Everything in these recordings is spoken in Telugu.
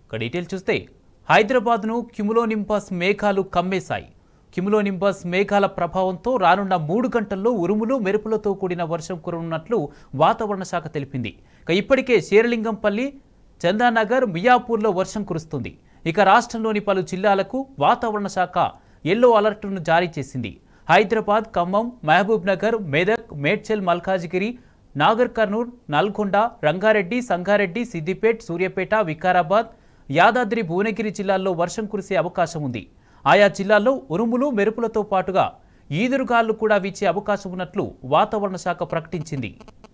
ఇక డీటెయిల్ చూస్తే హైదరాబాద్ను క్యుములోనింపస్ మేఘాలు కమ్మేశాయి క్యుములోనింపస్ మేఘాల ప్రభావంతో రానున్న మూడు గంటల్లో ఉరుములు మెరుపులతో కూడిన వర్షం కురనున్నట్లు వాతావరణ శాఖ తెలిపింది ఇక ఇప్పటికే శేరలింగంపల్లి చందానగర్ మియాపూర్లో వర్షం కురుస్తుంది ఇక రాష్ట్రంలోని పలు జిల్లాలకు వాతావరణ శాఖ ఎల్లో అలర్ట్ను జారీ చేసింది హైదరాబాద్ ఖమ్మం మహబూబ్ నగర్ మెదక్ మేడ్చల్ మల్కాజిగిరి నాగర్ కర్నూల్ నల్గొండ రంగారెడ్డి సంగారెడ్డి సిద్దిపేట్ సూర్యాపేట వికారాబాద్ యాదాద్రి భువనగిరి జిల్లాల్లో వర్షం కురిసే అవకాశం ఉంది ఆయా జిల్లాల్లో ఉరుములు మెరుపులతో పాటుగా ఈదురుగాలు కూడా వీచే అవకాశం ఉన్నట్లు వాతావరణ శాఖ ప్రకటించింది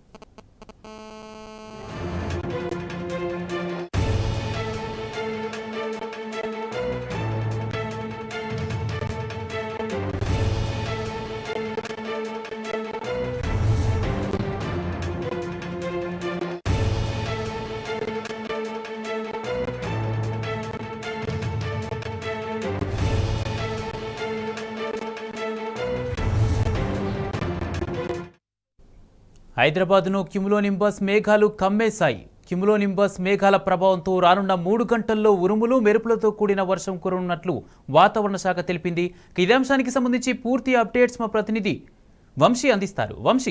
హైదరాబాద్ను క్యుములోనింబస్ మేఘాలు కమ్మేశాయి క్యుములోనింబస్ మేఘాల ప్రభావంతో రానున్న మూడు గంటల్లో ఉరుములు మెరుపులతో కూడిన వర్షం కురనున్నట్లు వాతావరణ శాఖ తెలిపింది ఇక ఇదే అంశానికి సంబంధించి పూర్తి అప్డేట్స్ మా ప్రతినిధి వంశీ అందిస్తారు వంశీ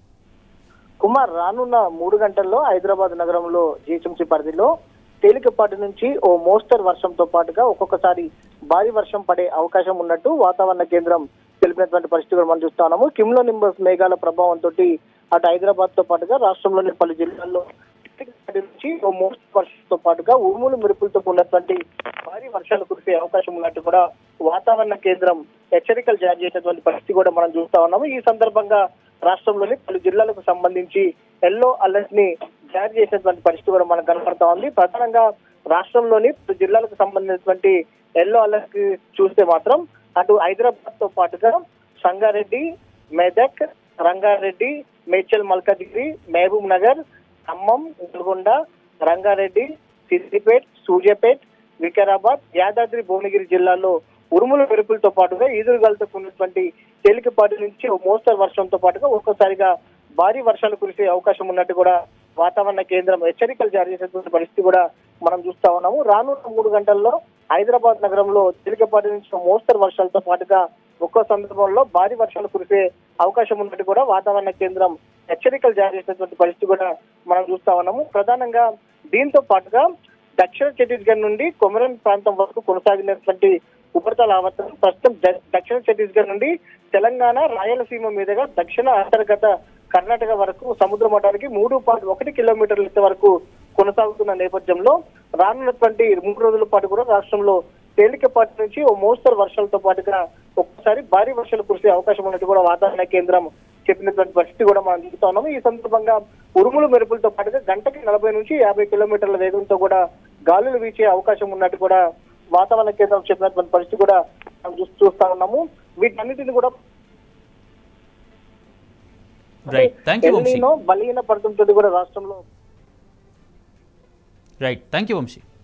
కుమార్ రానున్న మూడు గంటల్లో హైదరాబాద్ నగరంలో జీహెచ్ఎంసీ పరిధిలో తేలికపాటి నుంచి ఓ మోస్తరు వర్షంతో పాటుగా ఒక్కొక్కసారి భారీ వర్షం పడే అవకాశం ఉన్నట్టు వాతావరణ కేంద్రం తెలిపినటువంటి పరిస్థితి కూడా మనం చూస్తా ఉన్నాము కిమ్లో నింబస్ మేఘాల ప్రభావంతో అటు హైదరాబాద్ తో పాటుగా రాష్ట్రంలోని పలు జిల్లాల్లో తేలికపాటి నుంచి ఓ మోస్తరు వర్షంతో పాటుగా ఉరుములు మెరుపులతో ఉన్నటువంటి భారీ వర్షాలు కురిసే అవకాశం ఉన్నట్టు కూడా వాతావరణ కేంద్రం హెచ్చరికలు జారీ చేసినటువంటి పరిస్థితి కూడా మనం చూస్తా ఉన్నాము ఈ సందర్భంగా రాష్ట్రంలోని పలు జిల్లాలకు సంబంధించి ఎల్లో అలర్ట్ ని జారీ చేసినటువంటి పరిస్థితి కూడా మనకు కనపడతా ఉంది ప్రధానంగా రాష్ట్రంలోని పలు జిల్లాలకు సంబంధించినటువంటి ఎల్లో అలర్ట్ కి చూస్తే మాత్రం అటు హైదరాబాద్ తో పాటుగా సంగారెడ్డి మెదక్ రంగారెడ్డి మేడ్చల్ మల్కాజిగిరి మహబూబ్ నగర్ ఖమ్మం నల్గొండ రంగారెడ్డి సిద్దిపేట్ సూర్యాపేట్ వికారాబాద్ యాదాద్రి భువనగిరి జిల్లాల్లో ఉరుముల మెరుపులతో పాటుగా ఈదురుగాలతో కూడినటువంటి తేలికపాటి నుంచి ఓ మోస్తరు వర్షంతో పాటుగా ఒక్కోసారిగా భారీ వర్షాలు కురిసే అవకాశం ఉన్నట్టు కూడా వాతావరణ కేంద్రం హెచ్చరికలు జారీ చేసినటువంటి పరిస్థితి కూడా మనం చూస్తా ఉన్నాము రానున్న మూడు గంటల్లో హైదరాబాద్ నగరంలో తేలికపాటి నుంచి ఓ మోస్తరు వర్షాలతో పాటుగా ఒక్కో సందర్భంలో భారీ వర్షాలు కురిసే అవకాశం ఉన్నట్టు కూడా వాతావరణ కేంద్రం హెచ్చరికలు జారీ చేసినటువంటి పరిస్థితి కూడా మనం చూస్తా ఉన్నాము ప్రధానంగా దీంతో పాటుగా దక్షిణ ఛత్తీస్గఢ్ నుండి కొమరన్ ప్రాంతం వరకు కొనసాగినటువంటి ఉపరితల ఆవర్తనం ప్రస్తుతం ద- దక్షిణ ఛత్తీస్గఢ్ నుండి తెలంగాణ రాయలసీమ మీదుగా దక్షిణ అంతర్గత కర్ణాటక వరకు సముద్ర మట్టానికి మూడు పాయింట్ ఒకటి కిలోమీటర్ల ఎత్తు వరకు కొనసాగుతున్న నేపథ్యంలో రానున్నటువంటి మూడు రోజుల పాటు కూడా రాష్ట్రంలో తేలికపాటి నుంచి ఓ మోస్తరు వర్షాలతో పాటుగా ఒక్కసారి భారీ వర్షాలు కురిసే అవకాశం ఉన్నట్టు కూడా వాతావరణ కేంద్రం చెప్పినటువంటి పరిస్థితి కూడా మనం చూస్తా ఉన్నాము ఈ సందర్భంగా ఉరుములు మెరుపులతో పాటుగా గంటకి నలభై నుంచి యాభై కిలోమీటర్ల వేగంతో కూడా గాలులు వీచే అవకాశం ఉన్నట్టు కూడా వాతావరణ కేంద్రం చెప్పినటువంటి పరిస్థితి కూడా మనం చూస్- చూస్తా ఉన్నాము వీటన్నిటిని కూడా right thank you Vamshi El Nino బలహీన పడుతుంటుంది కూడా రాష్ట్రంలో రైట్ థ్యాంక్ యూ వంశీ